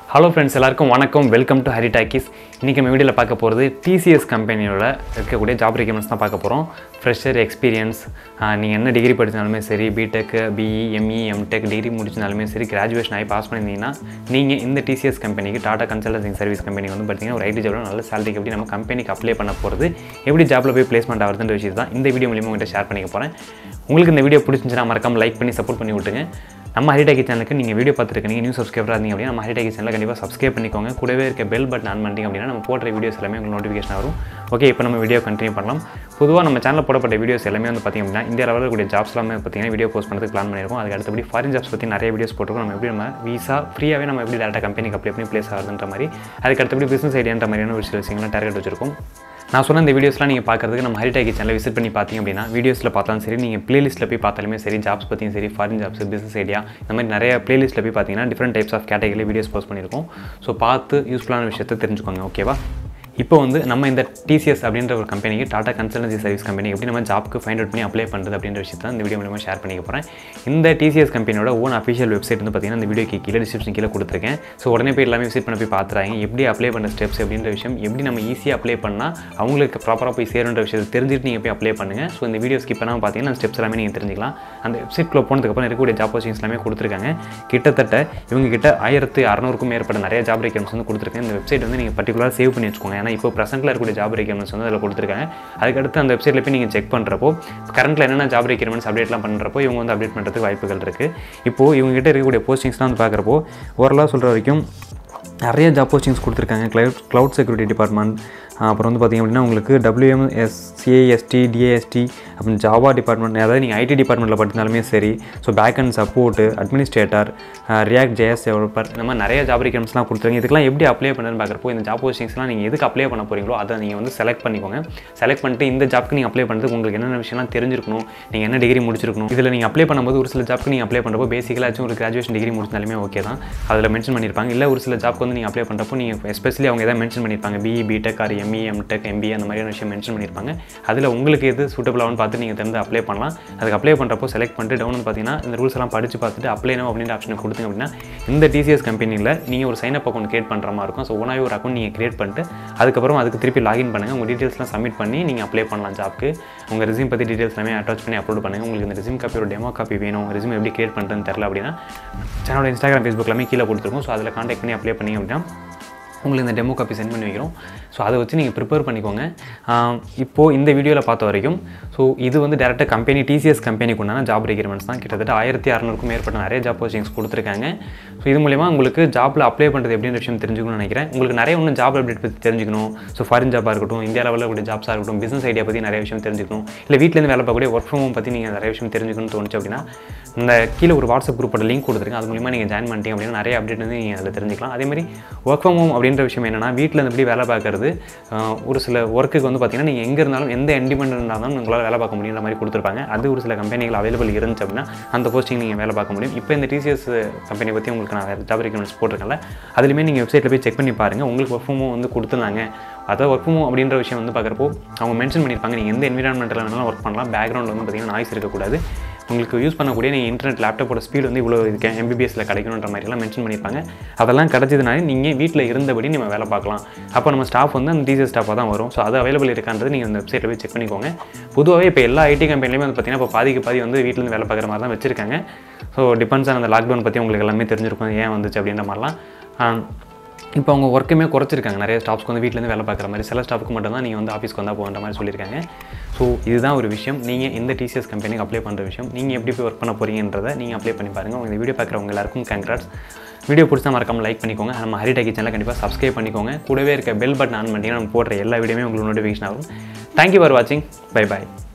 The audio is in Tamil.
ஹலோ ஃப்ரெண்ட்ஸ் எல்லாருக்கும் வணக்கம் வெல்கம் டு ஹரி டாக்கிஸ் இன்றைக்கி நம்ம வீடியோவில் பார்க்க போகிறது டிசிஎஸ் கம்பெனியோட இருக்கக்கூடிய ஜாப் ரெக்யூமெண்ட்ஸ் தான் பார்க்க போகிறோம் ஃப்ரெஷர் எக்ஸ்பீரியன்ஸ் நீங்கள் என்ன டிகிரி படித்தாலுமே சரி BTech BE ME MTech degree முடிச்சிருந்தாலுமே சரி கிராஜுவேஷன் ஆகி பாஸ் பண்ணியிருந்தீங்கன்னா நீங்கள் இந்த டிசிஎஸ் கம்பெனிக்கு டாடா கன்சல்டன்சிங் சர்வீஸ் கம்பெனிக்கு வந்து பார்த்தீங்கன்னா ஒரு ஐடி ஜாபில் நல்ல சேலரிக்கு எப்படி நம்ம கம்பெனிக்கு அப்ளை பண்ண போகிறது எப்படி ஜாப்பில் போய் பிளேஸ்மெண்ட் ஆகுதுன்ற விஷயம் தான் இந்த வீடியோ மூலியமாக உங்கள்கிட்ட ஷேர் பண்ணிக்க போகிறேன் உங்களுக்கு இந்த வீடியோ பிடிச்சிருந்துச்சுன்னா மறக்காம லைக் பண்ணி சப்போர்ட் பண்ணி விட்டுங்க நம்ம ஹரிடாக்கி சேனலுக்கு நீங்கள் வீடியோ பார்த்துருக்கீங்க நியூ சப்ஸ்கிரைபராக இருந்தீங்க அப்படின்னா நம்ம ஹரிடாக்கி சேனலை கண்டிப்பாக சப்ஸ்கிரைப் பண்ணிக்கோங்க கூடவே இருக்க பெல் பட்டன் ஆன் பண்ணிட்டீங்க அப்படின்னா நம்ம போடுற வீடியோஸ் எல்லாமே உங்களுக்கு நோட்டிஃபிகேஷன் வரும் ஓகே இப்போ நம்ம வீடியோ கண்டினியூ பண்ணலாம் பொதுவாக நம்ம சேனலில் போடப்பட்ட வீடியோஸ் எல்லாமே வந்து பார்த்திங்க அப்படின்னா இந்திய லெவலில் இருக்கக்கூடிய ஜாப்ஸ் எல்லாமே பார்த்தீங்கன்னா வீடியோ போஸ்ட் பண்ணுறதுக்கு பிளான் பண்ணியிருக்கோம் அதுக்கு அடுத்தபடி ஃபாரின் ஜாப்ஸ் பற்றி நிறைய வீடியோஸ் போட்டிருக்கோம் நம்ம எப்படி நம்ம வீசா ஃப்ரீயாகவே நம்ம எப்படி டேரக்டாக கம்பெனிக்கு அப்ளை பண்ணி ப்ளேஸ் ஆகுதுன்ற மாதிரி அதுக்கு அடுத்தபடி பிஸ்னஸ் ஐடியான்ற மாதிரியான ஒரு சில விஷயங்கள்லாம் டார்கெட் வச்சிருக்கோம் நான் சொன்ன இந்த வீடியோஸ்லாம் நீங்கள் பார்க்குறதுக்கு நம்ம ஹரிடாக்கி சேனலை விசிட் பண்ணி பார்த்தீங்க அப்படின்னா வீடியோஸில் பார்த்தாலும் சரி நீங்கள் பிளேலிஸ்ட்டில் போய் பார்த்தாலுமே சரி ஜாப்ஸ் பற்றியும் சரி ஃபாரின் ஜாப்ஸ் பிஸ்னஸ் ஐடியா இந்த மாதிரி நிறைய பிளேலிஸ்ட்டில் போய் பார்த்தீங்கன்னா different types of category videos post பண்ணியிருக்கோம் ஸோ பார்த்து யூஸ்ஃபுல்லான விஷயத்தை தெரிஞ்சுக்கோங்க ஓகேவா இப்போ வந்து நம்ம இந்த டிசிஎஸ் அப்படின்ற ஒரு கம்பெனிக்கு டாடா கன்சல்டன்சி சர்வீஸ் கம்பெனி எப்படி நம்ம ஜாப்க்கு ஃபைண்ட் அவுட் பண்ணி அப்ளை பண்ணுறது அப்படின்ற விஷயத்தை இந்த வீடியோ மூலமாக ஷேர் பண்ணிக்க போகிறேன் இந்த டிசிஎஸ் கம்பெனியோட ஓன் அஃபிஷியல் வெப்சைட் வந்து பார்த்தீங்கன்னா இந்த வீடியோக்கு கீழே டிஸ்கிரிப்ஷன் கீழே கொடுத்துருக்கேன் ஸோ உடனே போய் எல்லாமே விசிட் பண்ண போய் பார்த்துறாங்க எப்படி அப்ளை பண்ண ஸ்டெப்ஸ் அப்படின்ற விஷயம் எப்படி நம்ம ஈஸியாக அப்ளை பண்ணால் அவங்களுக்கு ப்ராப்பராக போய் சேருன்ற விஷயத்தை தெரிஞ்சுட்டு நீங்கள் போய் அப்ளை பண்ணுங்கள் ஸோ இந்த வீடியோ ஸ்கிப் பண்ணாமல் பார்த்தீங்கன்னா அந்த ஸ்டெப்ஸ் எல்லாமே நீங்கள் தெரிஞ்சிக்கலாம் அந்த வெப்சைட்குள்ளே போனதுக்கப்புறம் இருக்கக்கூடிய ஜாப் போஸ்டிங்ஸ் எல்லாமே கொடுத்துருக்காங்க கிட்டத்தட்ட இவங்க கிட்ட ஆயிரத்து அறநூறுக்கும் மேற்பட்ட நிறைய ஜாப் ரெக்யூமெண்ட்ஸ் வந்து கொடுத்துருக்கேன் இந்த வெப்சைட் வந்து நீங்கள் பர்டிகுலராக சேவ் பண்ணி வச்சுக்கோங்க ஏன்னா இப்போ ப்ரெசென்ட்டில் இருக்கக்கூடிய ஜாப் ரெக்யூமெண்ட்ஸ் வந்து அதில் கொடுத்துருக்காங்க அதுக்கடுத்து அந்த வெப்சைட்டில் போய் நீங்கள் செக் பண்ணுறப்போ கரண்ட்டில் என்னென்ன ஜாப் ரெக்யூமெண்ட்ஸ் அப்டேட்லாம் பண்ணுறப்போ இவங்க வந்து அப்டேட் பண்ணுறதுக்கு வாய்ப்புகள் இருக்குது இப்போது இவங்க கிட்ட இருக்கக்கூடிய போஸ்டிங்ஸ்லாம் வந்து பார்க்குறப்போ ஓரளவு சொல்கிற வரைக்கும் நிறைய ஜாப் போஸ்டிங்ஸ் கொடுத்துருக்காங்க க்ளவுட் க்ளவுட் செக்யூரிட்டி டிபார்ட்மெண்ட் அப்புறம் வந்து பார்த்திங்க அப்படின்னா உங்களுக்கு டபிள்யூஎம்எஸ் சிஏஎஸ்டி டிஏஎஸ்டி அப்புறம் ஜாவா டிபார்ட்மெண்ட் அதாவது நீங்கள் ஐடி டிபார்ட்மெண்ட்டில் படித்தாலுமே சரி so back and support administrator React JS developer இந்த மாதிரி நிறைய ஜாப் ரெக்யூமெண்ட்ஸ்லாம் கொடுத்துருங்க இதுக்கெல்லாம் எப்படி அப்ளை பண்ணுறதுன்னு பார்க்குறப்போ இந்த ஜாப் போஸ்டிங்ஸ்லாம் நீங்கள் எதுக்கு அப்ளை பண்ண போகிறீங்களோ அதை நீங்கள் வந்து செலக்ட் பண்ணிக்கோங்க செலக்ட் பண்ணிட்டு இந்த ஜாப்க்கு நீங்கள் அப்ளை பண்ணுறதுக்கு உங்களுக்கு என்னென்ன விஷயம்லாம் தெரிஞ்சிருக்கணும் நீங்கள் என்ன டிகிரி முடிச்சிருக்கணும் இதில் நீங்கள் அப்ளை பண்ணும்போது ஒரு சில ஜாப்க்கு நீங்கள் அப்ளை பண்ணுறப்போ பேசிக்கலாச்சும் ஒரு கிராஜுவேஷன் டிகிரி முடிச்சாலுமே ஓகே தான் அதில் மென்ஷன் பண்ணியிருப்பாங்க இல்லை ஒரு சில ஜாப்க்கு வந்து நீங்கள் அப்ளை பண்ணுறப்போ நீங்கள் எஸ்பெஷலி அவங்க எதாவது மென்ஷன் பண்ணியிருப்பாங்க BE BTech or ME MTech MBA அந்த மாதிரியான விஷயம் மென்ஷன் பண்ணியிருப்பாங்க அதில் உங்களுக்கு எது சூட்டபிளாகவும் பார்த்து நீங்கள் தெரிந்து அப்ளை பண்ணலாம் அதுக்கு அப்ளை பண்ணுறப்போ செலக்ட் பண்ணிட்டு டவுன் பார்த்தீங்கன்னா இந்த ரூல்ஸ் எல்லாம் படித்து பார்த்துட்டு அப்ளை நோ அப்படின்ற ஆப்ஷன் கொடுத்தீங்க அப்படின்னா இந்த டிசிஎஸ் கம்பெனியில் நீங்கள் ஒரு சைன் அப் அக்கௌண்ட் கிரியேட் பண்ணுற மாதிரி இருக்கும் ஸோ ஒன்றாவே ஒரு அக்கௌண்ட் நீங்கள் கிரியேட் பண்ணிட்டு அதுக்கப்புறம் அதுக்கு திருப்பி லாகின் பண்ணுங்கள் உங்கள் டீட்டெயில்ஸ்லாம் சப்மிட் பண்ணி நீங்கள் அப்ளை பண்ணலாம் ஜாப்க்கு உங்கள் ரெசியூம் பற்றி டீட்டெயில்ஸ் எல்லாமே அட்டாச் பண்ணி அப்லோட் பண்ணுங்கள் உங்களுக்கு இந்த ரெசியூம் காப்பி ஒரு டெமோ காப்பி வேணும் ரெசியூம் எப்படி கிரியேட் பண்ணுறதுன்னு தெரில அப்படின்னா சேனலோட இன்ஸ்டாகிராம் ஃபேஸ்புக் எல்லாமே கீழே கொடுத்துருக்கோம் ஸோ அதில் காண்டாக்ட் பண்ணி அப்ளை பண்ணி அப்படின்னா உங்களுக்கு இந்த டெமோ காப்பி சென்ட் பண்ணி வைக்கிறோம் ஸோ அதை வச்சு நீங்கள் ப்ரிப்பேர் பண்ணிக்கோங்க இப்போது இந்த வீடியோவில் பார்த்த வரைக்கும் ஸோ இது வந்து டேரெக்டாக கம்பெனி டிசிஎஸ் கம்பெனிக்கு உண்டான ஜாப் ரெக்யூர்மெண்ட்ஸ் தான் கிட்டத்தட்ட ஆயிரத்தி அறநூறுக்கும் மேற்பட்ட நிறைய ஜாப் போஸ்டிங்ஸ் கொடுத்துருக்காங்க ஸோ இது மூலிமா உங்களுக்கு ஜாப்பில் அப்ளை பண்ணுறது எப்படின்ற விஷயம் தெரிஞ்சுக்கணும்னு நினைக்கிறேன் உங்களுக்கு நிறைய இன்னும் ஜாப் அப்டேட் பற்றி தெரிஞ்சுக்கணும் ஸோ ஃபாரின் ஜாப்பாக இருக்கட்டும் இந்தியா லெவலில் இருக்கக்கூடிய ஜாப்ஸாக இருக்கட்டும் பிஸ்னஸ் ஐடியா பற்றி நிறைய விஷயம் தெரிஞ்சுக்கணும் இல்லை வீட்டிலேருந்து வேலை பார்க்கக்கூடிய ஒர்க் ஃப்ரம் ஹோம் பற்றி நீங்கள் நிறைய விஷயம் தெரிஞ்சுக்கணும்னு தோணுச்சு அப்படின்னா இந்த கீழே ஒரு வாட்ஸ்அப் குரூப்போட லிங்க் கொடுத்துருக்கேன் அது மூலிமா நீங்கள் ஜாயின் பண்ணிட்டீங்க அப்படின்னா நிறைய அப்டேட் வந்து நீங்கள் அதில் தெரிஞ்சுக்கலாம் அதேமாதிரி ஒர்க் ஃப்ரம் ஹோம் அப்படின்ற விஷயம் என்னென்னா வீட்டில் எப்படி வேலை பார்க்குறது ஒரு சில ஒர்க்குக்கு வந்து பார்த்தீங்கன்னா நீங்கள் எங்கே இருந்தாலும் எந்த இண்டிபெண்டாக இருந்தாலும் உங்களால் வேலை பார்க்க முடியுன்ற மாதிரி கொடுத்துருப்பாங்க அது ஒரு சில கம்பெனிகள் அவைலபிள் இருந்துச்சு அப்படின்னா அந்த போஸ்டிங் நீங்கள் வேலை பார்க்க முடியும் இப்போ இந்த டிசிஎஸ் கம்பெனி பற்றி உங்களுக்கு நான் ஜாப் ரெக்யூமெண்ட்ஸ் போட்டிருக்கேன்ல அதுலேயுமே நீங்கள் வெப்சைட்டில் போய் செக் பண்ணி பாருங்கள் உங்களுக்கு ஒர்க் ஃப்ரம் ஹோம் வந்து கொடுத்துருந்தாங்க அதாவது ஒர்க் ஃப்ரம் அப்படின்ற விஷயம் வந்து பார்க்குறப்போ அவங்க மென்ஷன் பண்ணியிருப்பாங்க நீங்கள் எந்த என்விரான்மெண்ட்டில் வேணாலும் ஒர்க் பண்ணலாம் பேக்ரவுண்ட் வந்து பார்த்தீங்கன்னா நாய்ஸ் இருக்கக்கூடாது உங்களுக்கு யூஸ் பண்ணக்கூடிய நீங்கள் இன்டர்நெட் லேப்டாப்போட ஸ்பீடு வந்து இவ்வளோ இருக்கேன் எம்பிபிஎஸ்சில் கிடைக்கணுன்ற மாதிரிலாம் மென்ஷன் பண்ணியிருப்பாங்க அதெல்லாம் கிடச்சதுனால நீங்கள் வீட்டில் இருந்தபடி நம்ம வேலை பார்க்கலாம் அப்போ நம்ம ஸ்டாஃப் வந்து அந்த டிசிஎஸ் ஸ்டாஃபாக தான் வரும் ஸோ அது அவைலபிள் இருக்கான்றது நீங்கள் அந்த வெப்சைட்டில் போய் செக் பண்ணிக்கோங்க பொதுவாகவே இப்போ எல்லா ஐடி கம்பெனிலையுமே வந்து பார்த்தீங்கன்னா இப்போ பாதிக்கு பாதி வந்து வீட்டிலேருந்து வேலை பார்க்குற மாதிரி தான் வச்சிருக்காங்க ஸோ டிபெண்ட்ஸ் ஆன் அந்த லாக்டவுன் பற்றி உங்களுக்கு எல்லாமே தெரிஞ்சிருக்கும் ஏன் வந்துச்சு அப்படின்ற மாதிரிலாம் இப்போ அவங்க ஒர்க்குமே குறைச்சிருக்காங்க நிறைய ஸ்டாஃப்ஸ்க்கு வந்து வீட்டிலேருந்து வேலை பார்க்குற மாதிரி சில ஸ்டாஃப்க்கு மட்டும் தான் நீங்கள் வந்து ஆஃபீஸ்க்கு வந்தால் போகிற மாதிரி சொல்லியிருக்காங்க ஸோ இதுதான் ஒரு விஷயம் நீங்கள் இந்த டிசிஎஸ் கம்பெனிக்கு அப்ளை பண்ணுற விஷயம் நீங்கள் எப்படி போய் ஒர்க் பண்ண போகிறீங்கன்றதை நீங்கள் அப்ளை பண்ணி பாருங்கள் உங்கள் இந்த வீடியோ பார்க்குறவங்க எல்லாருக்கும் கங்க்ராட்ஸ் வீடியோ பிடிச்சா மறக்காம லைக் பண்ணிக்கோங்க நம்ம ஹரிடாக்கி சேனல் கண்டிப்பாக சப்ஸ்கிரைப் பண்ணிக்கோங்க கூடவே இருக்க பெல் பட்டன் ஆன் பண்ணிட்டீங்கன்னா நம்ம போடுற எல்லா வீடியோமே உங்களுக்கு நோட்டிஃபிகேஷன் ஆகும் தேங்க்யூ ஃபார் வாட்சிங் பை பாய்